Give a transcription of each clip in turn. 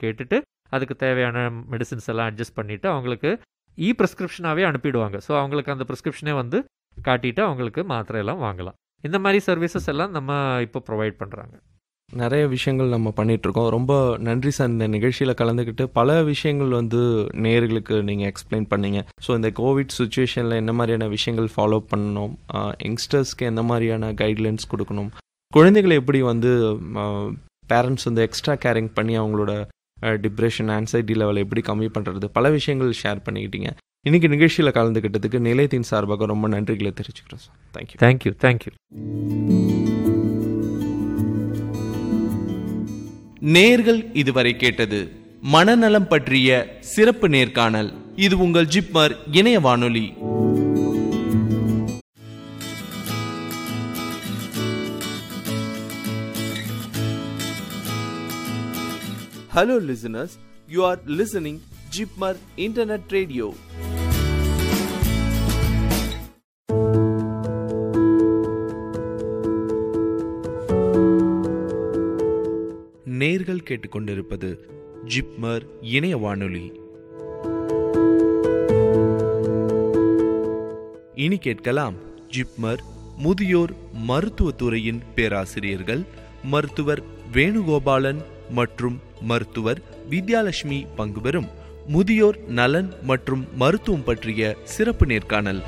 கேட்டுட்டு அதுக்கு தேவையான மெடிசின்ஸ் எல்லாம் அட்ஜஸ்ட் பண்ணிவிட்டு அவங்களுக்கு இ ப்ரிஸ்கிரிப்ஷனாகவே அனுப்பிடுவாங்க ஸோ அவங்களுக்கு அந்த ப்ரிஸ்கிரிப்ஷனே வந்து காட்டிட்டு அவங்களுக்கு மாத்திரை எல்லாம் வாங்கலாம் இந்த மாதிரி சர்வீசஸ் எல்லாம் நம்ம இப்போ ப்ரொவைட் பண்ணுறாங்க நிறைய விஷயங்கள் நம்ம பண்ணிட்டு இருக்கோம் ரொம்ப நன்றி சார் இந்த நிகழ்ச்சியில் கலந்துக்கிட்டு பல விஷயங்கள் வந்து நேர்களுக்கு நீங்கள் எக்ஸ்பிளைன் பண்ணீங்க ஸோ இந்த கோவிட் சுச்சுவேஷனில் என்ன மாதிரியான விஷயங்கள் ஃபாலோ பண்ணணும் யங்ஸ்டர்ஸ்க்கு எந்த மாதிரியான கைட்லைன்ஸ் கொடுக்கணும் குழந்தைகளை எப்படி வந்து பேரண்ட்ஸ் வந்து எக்ஸ்ட்ரா கேரிங் பண்ணி அவங்களோட டிப்ரெஷன் ஆன்சைட்டி லெவலை எப்படி கம்மி பண்ணுறது பல விஷயங்கள் ஷேர் பண்ணிக்கிட்டீங்க இன்னைக்கு நிகழ்ச்சியில் கலந்துக்கிட்டதுக்கு நிலையத்தின் சார்பாக ரொம்ப நன்றிகளை தெரிவிச்சுக்கிறோம் சார் தேங்க்யூ தேங்க்யூ தேங்க்யூ நேர்கள் இதுவரை கேட்டது மனநலம் பற்றிய சிறப்பு நேர்காணல் இது உங்கள் ஜிப்மர் இணைய வானொலி Hello listeners, you are listening Jipmar Internet Radio. நேர்கள் கேட்டுக்கொண்டிருப்பது ஜிப்மர் இணைய வானொலி இனி கேட்கலாம் ஜிப்மர் முதியோர் மருத்துவத்துறையின் பேராசிரியர்கள் மருத்துவர் வேணுகோபாலன் மற்றும் மருத்துவர் வித்யாலட்சுமி பங்குபெறும் முதியோர் நலன் மற்றும் மருத்துவம் பற்றிய சிறப்பு நேர்காணல்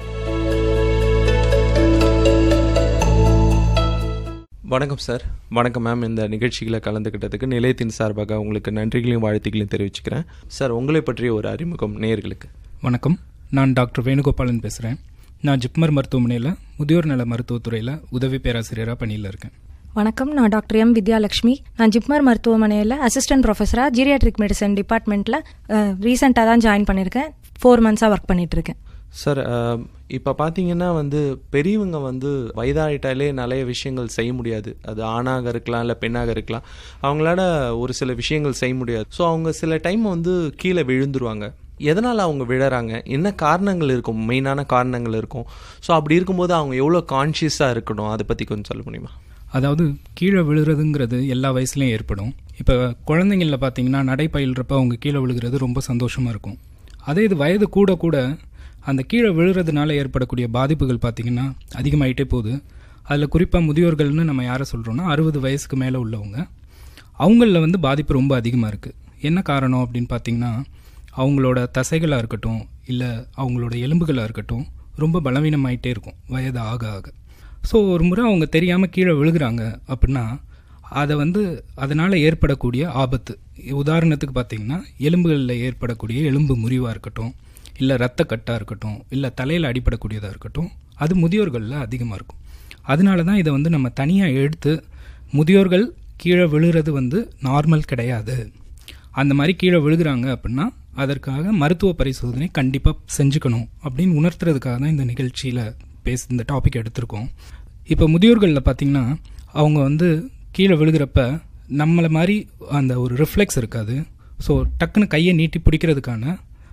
வணக்கம் சார் வணக்கம் மேம் இந்த நிகழ்ச்சிகளை கலந்துக்கிட்டதுக்கு நிலையத்தின் சார்பாக உங்களுக்கு நன்றிகளையும் வாழ்த்துக்களையும் தெரிவிச்சுக்கிறேன் சார் உங்களை பற்றிய ஒரு அறிமுகம் நேர்களுக்கு வணக்கம் நான் டாக்டர் வேணுகோபாலன் பேசுகிறேன் நான் ஜிப்மர் மருத்துவமனையில் முதியோர் நல மருத்துவத்துறையில் உதவி பேராசிரியராக பணியில் இருக்கேன் வணக்கம் நான் டாக்டர் எம் வித்யாலட்சுமி நான் ஜிப்மர் மருத்துவமனையில் அசிஸ்டன்ட் ப்ரொஃபஸராக ஜீரியாட்ரிக் மெடிசன் டிபார்ட்மெண்ட்டில் ரீசெண்டாக தான் ஜாயின் பண்ணியிருக்கேன் ஃபோர் மந்த்ஸாக ஒர்க் பண்ணிட்டு இருக்கேன் சார் இப்போ பார்த்தீங்கன்னா வந்து பெரியவங்க வந்து வயதாயிட்டாலே நிறைய விஷயங்கள் செய்ய முடியாது அது ஆணாக இருக்கலாம் இல்லை பெண்ணாக இருக்கலாம் அவங்களால ஒரு சில விஷயங்கள் செய்ய முடியாது ஸோ அவங்க சில டைம் வந்து கீழே விழுந்துருவாங்க எதனால் அவங்க விழறாங்க என்ன காரணங்கள் இருக்கும் மெயினான காரணங்கள் இருக்கும் ஸோ அப்படி இருக்கும்போது அவங்க எவ்வளோ கான்ஷியஸாக இருக்கணும் அதை பற்றி கொஞ்சம் சொல்ல முடியுமா அதாவது கீழே விழுறதுங்கிறது எல்லா வயசுலையும் ஏற்படும் இப்போ குழந்தைங்களில் பார்த்தீங்கன்னா நடை பயில்றப்ப அவங்க கீழே விழுகிறது ரொம்ப சந்தோஷமாக இருக்கும் அதே இது வயது கூட கூட அந்த கீழே விழுறதுனால ஏற்படக்கூடிய பாதிப்புகள் பார்த்திங்கன்னா அதிகமாயிட்டே போகுது அதில் குறிப்பாக முதியோர்கள்னு நம்ம யாரை சொல்கிறோன்னா அறுபது வயசுக்கு மேலே உள்ளவங்க அவங்களில் வந்து பாதிப்பு ரொம்ப அதிகமாக இருக்குது என்ன காரணம் அப்படின்னு பார்த்தீங்கன்னா அவங்களோட தசைகளாக இருக்கட்டும் இல்லை அவங்களோட எலும்புகளாக இருக்கட்டும் ரொம்ப பலவீனமாயிட்டே இருக்கும் வயது ஆக ஆக ஸோ ஒரு முறை அவங்க தெரியாமல் கீழே விழுகிறாங்க அப்படின்னா அதை வந்து அதனால் ஏற்படக்கூடிய ஆபத்து உதாரணத்துக்கு பார்த்தீங்கன்னா எலும்புகளில் ஏற்படக்கூடிய எலும்பு முறிவாக இருக்கட்டும் இல்லை ரத்த கட்டாக இருக்கட்டும் இல்லை தலையில் அடிப்படக்கூடியதாக இருக்கட்டும் அது முதியோர்களில் அதிகமாக இருக்கும் அதனால தான் இதை வந்து நம்ம தனியாக எடுத்து முதியோர்கள் கீழே விழுகிறது வந்து நார்மல் கிடையாது அந்த மாதிரி கீழே விழுகிறாங்க அப்படின்னா அதற்காக மருத்துவ பரிசோதனை கண்டிப்பாக செஞ்சுக்கணும் அப்படின்னு உணர்த்துறதுக்காக தான் இந்த நிகழ்ச்சியில் பேச இந்த டாபிக் எடுத்திருக்கோம் இப்போ முதியோர்களில் பார்த்தீங்கன்னா அவங்க வந்து கீழே விழுகிறப்ப நம்மளை மாதிரி அந்த ஒரு ரிஃப்ளெக்ஸ் இருக்காது ஸோ டக்குன்னு கையை நீட்டி பிடிக்கிறதுக்கான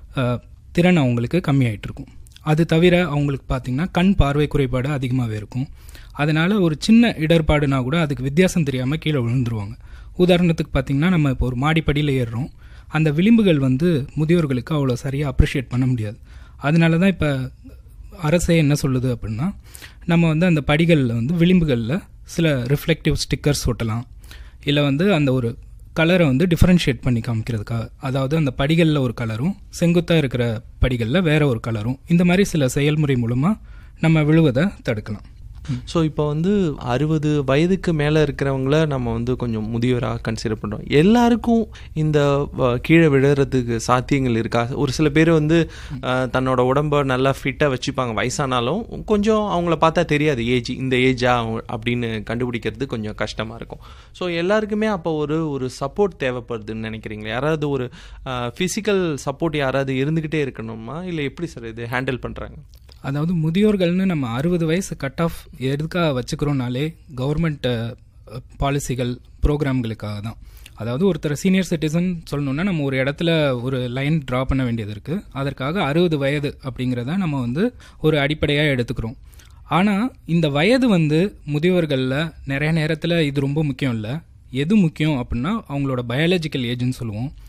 திறன் அவங்களுக்கு கம்மியாயிட்டு இருக்கும் அது தவிர அவங்களுக்கு பார்த்தீங்கன்னா கண் பார்வை குறைபாடு அதிகமாகவே இருக்கும் அதனால் ஒரு சின்ன இடர்பாடுனா கூட அதுக்கு வித்தியாசம் தெரியாமல் கீழே விழுந்துருவாங்க உதாரணத்துக்கு பார்த்தீங்கன்னா நம்ம இப்போ ஒரு மாடிப்படியில் ஏறுறோம் அந்த விளிம்புகள் வந்து முதியோர்களுக்கு அவ்வளோ சரியாக அப்ரிஷியேட் பண்ண முடியாது அதனால தான் இப்போ அரசே என்ன சொல்லுது அப்படின்னா நம்ம வந்து அந்த படிகளில் வந்து விளிம்புகளில் சில ரிஃப்ளெக்டிவ் ஸ்டிக்கர்ஸ் ஒட்டலாம் இல்லை வந்து அந்த ஒரு கலரை வந்து டிஃப்ரென்ஷியேட் பண்ணி காமிக்கிறதுக்காக அதாவது அந்த படிகளில் ஒரு கலரும் செங்குத்தாக இருக்கிற படிகளில் வேற ஒரு கலரும் இந்த மாதிரி சில செயல்முறை மூலமாக நம்ம விழுவதை தடுக்கலாம் ஸோ இப்போ வந்து அறுபது வயதுக்கு மேலே இருக்கிறவங்கள நம்ம வந்து கொஞ்சம் முதியோராக கன்சிடர் பண்ணுறோம் எல்லாருக்கும் இந்த கீழே விழுறதுக்கு சாத்தியங்கள் இருக்கா ஒரு சில பேர் வந்து தன்னோட உடம்ப நல்லா ஃபிட்டாக வச்சுப்பாங்க வயசானாலும் கொஞ்சம் அவங்கள பார்த்தா தெரியாது ஏஜ் இந்த ஏஜா அப்படின்னு கண்டுபிடிக்கிறது கொஞ்சம் கஷ்டமாக இருக்கும் ஸோ எல்லாருக்குமே அப்போ ஒரு ஒரு சப்போர்ட் தேவைப்படுதுன்னு நினைக்கிறீங்களா யாராவது ஒரு ஃபிசிக்கல் சப்போர்ட் யாராவது இருந்துக்கிட்டே இருக்கணுமா இல்லை எப்படி சார் இது ஹேண்டில் பண்ணுறாங்க அதாவது முதியோர்கள்னு நம்ம அறுபது வயசு கட் ஆஃப் எதுக்காக வச்சுக்கிறோம்னாலே கவர்மெண்ட் பாலிசிகள் ப்ரோக்ராம்களுக்காக தான் அதாவது ஒருத்தர் சீனியர் சிட்டிசன் சொல்லணும்னா நம்ம ஒரு இடத்துல ஒரு லைன் ட்ரா பண்ண வேண்டியது இருக்குது அதற்காக அறுபது வயது அப்படிங்கிறத நம்ம வந்து ஒரு அடிப்படையாக எடுத்துக்கிறோம் ஆனால் இந்த வயது வந்து முதியோர்களில் நிறைய நேரத்தில் இது ரொம்ப முக்கியம் இல்லை எது முக்கியம் அப்படின்னா அவங்களோட பயாலஜிக்கல் ஏஜ்னு சொல்லுவோம்